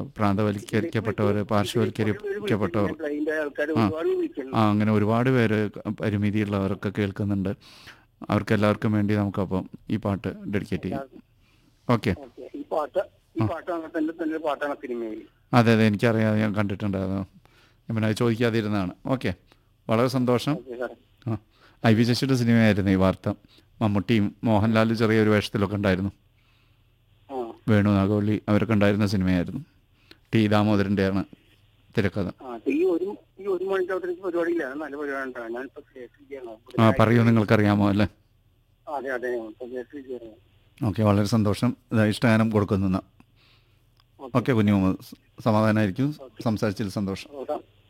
പ്രാന്തവൽക്കരിക്കപ്പെട്ടവർ പാർശ്വവൽക്കരിക്കപ്പെട്ടവർ blind ആൾക്കാർ ഒരുപാട് വിളിക്കുന്നു ആ അങ്ങനെ ഒരുപാട് പേര് പരിമിതിയുള്ളവരൊക്കെ കേൾക്കുന്നുണ്ട് അവർക്കെല്ലാവർക്കും വേണ്ടി നമുക്കപ്പം ഈ പാട്ട് ഡെഡിക്കേറ്റ് ചെയ്യാം ഓക്കെ ഓക്കെ ഈ പാട്ട് ഈ പാട്ട് അങ്ങനെ തന്നെ തന്നെ ഒരു പാട്ടാണ് സിനിമയിൽ അതെ അതെ എനിക്കറിയാം ഞാൻ കണ്ടിട്ടുണ്ട് അത് ഞാൻ പിന്നെ അത് ചോദിക്കാതിരുന്നതാണ് ഓക്കെ വളരെ സന്തോഷം ഓക്കെ സാർ ആ ഐ വി ശശിയുടെ സിനിമയായിരുന്നു ഈ വാർത്ത മമ്മൂട്ടിയും മോഹൻലാൽ ചെറിയൊരു വേഷത്തിലൊക്കെ ഉണ്ടായിരുന്നു ആ വേണു നാഗവള്ളി അവരൊക്കെ ഉണ്ടായിരുന്ന സിനിമയായിരുന്നു ടി ദാമോദരൻ്റെയാണ് തിരക്കഥ ആ ഈ ഒരു ഈ ഒരു മണിക്കൂർ പരിപാടിയില്ല നല്ല പരിപാടി ഉണ്ടാവും ഞാനിപ്പോ കേട്ടിരിക്കുകയാണ് ആ പറയൂ നിങ്ങൾക്കറിയാമോ അല്ലേ അതെ അതെ ഇപ്പൊ കേട്ടിരിക്കുകയാണ് ഓക്കെ വളരെ സന്തോഷം ഇതാ ഇഷ്ടഗാനം കൊടുക്കുന്നു ഓക്കെ കുഞ്ഞു മുഹമ്മദ് സമാധാനമായിരിക്കും സംസാരിച്ചതിൽ സന്തോഷം ഓക്കെ